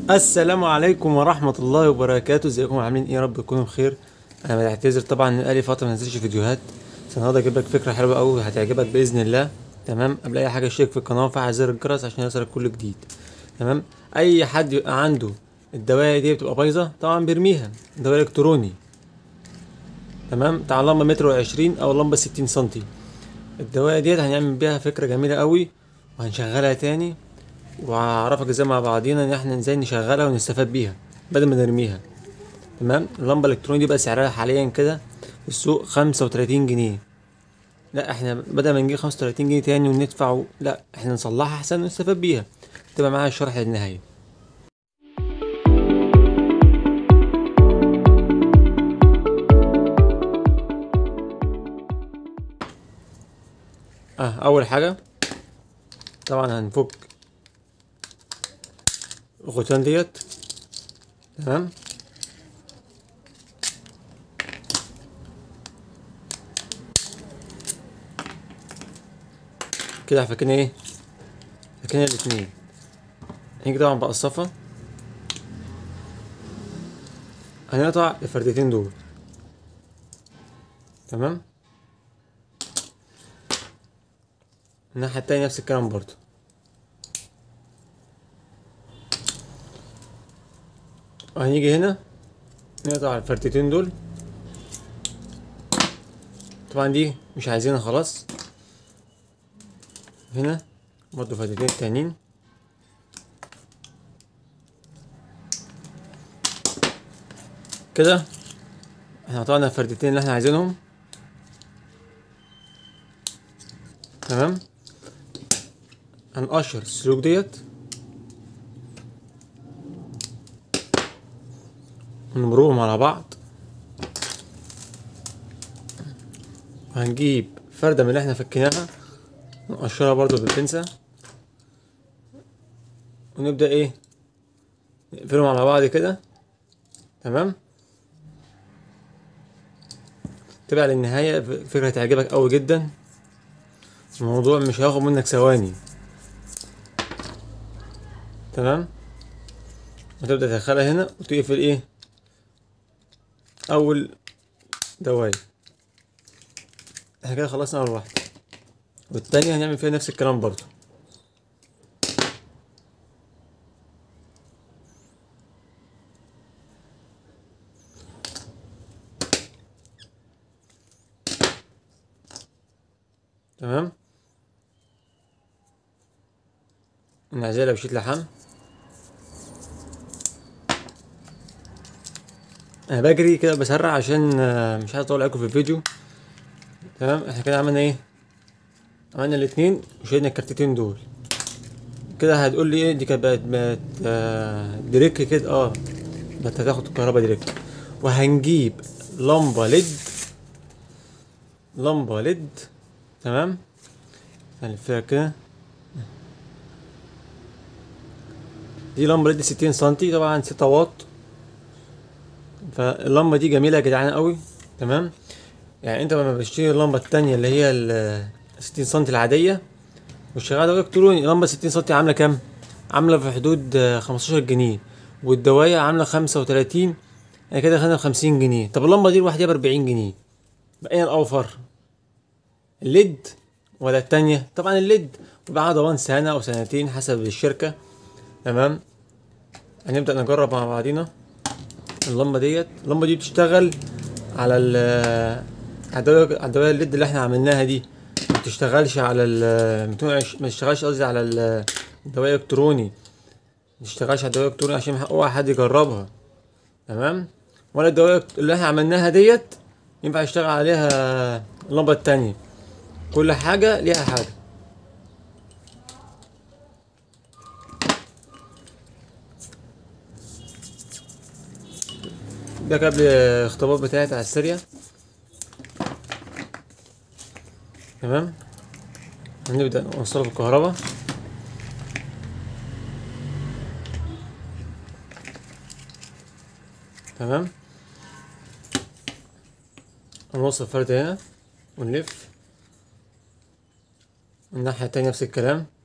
السلام عليكم ورحمة الله وبركاته ازيكم عاملين ايه يا رب تكونوا بخير انا بعتذر طبعا ان بقالي فترة ما نزلتش فيديوهات بس النهارده اجيب لك فكرة حلوة قوي هتعجبك باذن الله تمام قبل اي حاجة اشترك في القناة وفعل زر الجرس عشان يوصلك كل جديد تمام اي حد يبقى عنده الدواية دي بتبقى بايظة طبعا بيرميها دواء الكتروني تمام بتاع لمبة متر وعشرين او لمبة ستين سنتي الدواية ديت هنعمل بيها فكرة جميلة قوي وهنشغلها تاني وهعرفك ازاي مع بعضينا ان احنا ازاي نشغلها ونستفاد بيها بدل ما نرميها تمام اللمبه الالكترونيه دي بقى سعرها حاليا كده في السوق خمسة وتلاتين جنيه لا احنا بدل ما نجيب خمسة وتلاتين جنيه تاني وندفع و... لا احنا نصلحها احسن ونستفاد بيها تبقى معايا الشرح للنهايه اه اول حاجه طبعا هنفك الغطيان ديت تمام كده فاكرين ايه فاكرين الاتنين هنيجي طبعا بقصفة هنقطع الفردتين دول تمام الناحية التانية نفس الكلام برضو وهنيجي هنا نقطع الفرتتين دول طبعا دي مش عايزينها خلاص هنا برضو فردتين تانيين كده احنا قطعنا الفردتين اللي احنا عايزينهم تمام هنقشر السلوك ديت ونمرهم على بعض وهنجيب فردة من اللي احنا فكيناها نقشرها برضو بالبنسة ونبدأ ايه نقفلهم على بعض كده تمام تبع للنهاية فكرة هتعجبك قوي جدا الموضوع مش هياخد منك ثواني تمام وتبدأ تدخلها هنا وتقفل ايه اول دواية احنا كده خلصنا اول واحدة والتانية هنعمل فيها نفس الكلام برضو تمام نعزلها بشيت لحم انا بجري كده بسرع عشان مش عايز اطول عليكم في الفيديو تمام احنا كده عملنا ايه عملنا الاتنين وشيلنا الكارتتين دول كده هتقول لي ايه دي كانت بقت بقت آه دريك كده اه بقت هتاخد الكهرباء دريك وهنجيب لمبة ليد لمبة ليد تمام هنلفها كده دي لمبة ليد ستين سنتي طبعا ستة واط فاللمبة دي جميلة يا جدعان قوي تمام يعني انت لما بتشتري اللمبة التانية اللي هي ال 60 سنتي العادية والشغالة دواء الكتروني لمبة 60 سنتي عاملة كام؟ عاملة في حدود 15 جنيه والدواية عاملة 35 يعني كده خدنا 50 جنيه طب اللمبة دي لوحدها ب 40 جنيه بقينا الأوفر الليد ولا التانية طبعا الليد بيبقى ضمان سنة أو سنتين حسب الشركة تمام هنبدأ نجرب مع بعضينا اللمبة ديت اللمبة دي بتشتغل على ال على الدواية الليد اللي احنا عملناها دي ما بتشتغلش على ال ما تشتغلش قصدي على الدواية الالكتروني ما تشتغلش على الدواية الالكتروني عشان اوعى حد يجربها تمام ولا الدواية اللي احنا عملناها ديت ينفع يشتغل عليها اللمبة التانية كل حاجة ليها حاجة ده قبل الاختبار بتاعي على السريع تمام هنبدأ نوصله بالكهرباء تمام هنوصل فرد هنا ونلف الناحية التانية نفس الكلام